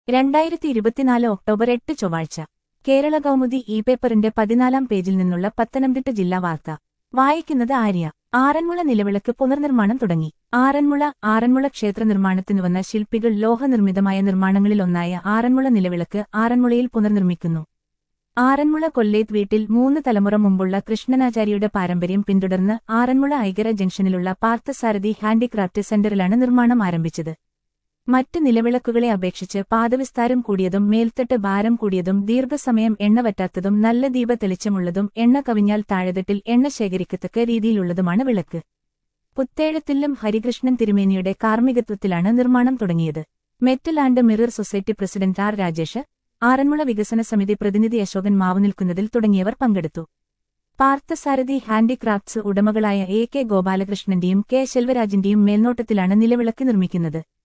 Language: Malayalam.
രണ്ടായിരത്തി ഇരുപത്തിനാല് ഒക്ടോബർ എട്ട് ചൊവ്വാഴ്ച കേരള കൗമുദി ഇ പേപ്പറിന്റെ പതിനാലാം പേജിൽ നിന്നുള്ള പത്തനംതിട്ട ജില്ലാ വാർത്ത വായിക്കുന്നത് ആര്യ ആറന്മുള നിലവിളക്ക് പുനർനിർമ്മാണം തുടങ്ങി ആറന്മുള ആറന്മുള ക്ഷേത്ര നിർമ്മാണത്തിനു വന്ന ശില്പികൾ ലോഹനിർമ്മിതമായ നിർമ്മാണങ്ങളിലൊന്നായ ആറന്മുള നിലവിളക്ക് ആറന്മുളയിൽ പുനർനിർമ്മിക്കുന്നു ആറന്മുള കൊല്ലേത്ത് വീട്ടിൽ മൂന്ന് തലമുറ മുമ്പുള്ള കൃഷ്ണനാചാര്യയുടെ പാരമ്പര്യം പിന്തുടർന്ന് ആറന്മുള ഐകര ജംഗ്ഷനിലുള്ള പാർത്ഥസാരഥി ഹാൻഡിക്രാഫ്റ്റ് സെന്ററിലാണ് നിർമ്മാണം ആരംഭിച്ചത് മറ്റ് നിലവിളക്കുകളെ അപേക്ഷിച്ച് പാദവിസ്താരം കൂടിയതും മേൽത്തട്ട് ഭാരം കൂടിയതും ദീർഘസമയം എണ്ണ വറ്റാത്തതും നല്ല ദീപ തെളിച്ചമുള്ളതും എണ്ണ കവിഞ്ഞാൽ താഴെത്തട്ടിൽ എണ്ണ ശേഖരിക്കത്തക്ക രീതിയിലുള്ളതുമാണ് വിളക്ക് പുത്തേഴത്തില്ലും ഹരികൃഷ്ണൻ തിരുമേനിയുടെ കാർമ്മികത്വത്തിലാണ് നിർമ്മാണം തുടങ്ങിയത് metal and mirror society president R Rajesh Aranmula വികസന സമിതി പ്രതിനിധി അശോകൻ മാവുനിൽക്കുന്നതിൽ തുടങ്ങിയവർ പങ്കെടുത്തു പാർത്ഥസാരഥി ഹാൻഡിക്രാഫ്റ്റ്സ് ഉടമകളായ എ കെ ഗോപാലകൃഷ്ണന്റെയും കെ ശെൽവരാജിന്റെയും മേൽനോട്ടത്തിലാണ് നിലവിളക്ക് നിർമ്മിക്കുന്നത്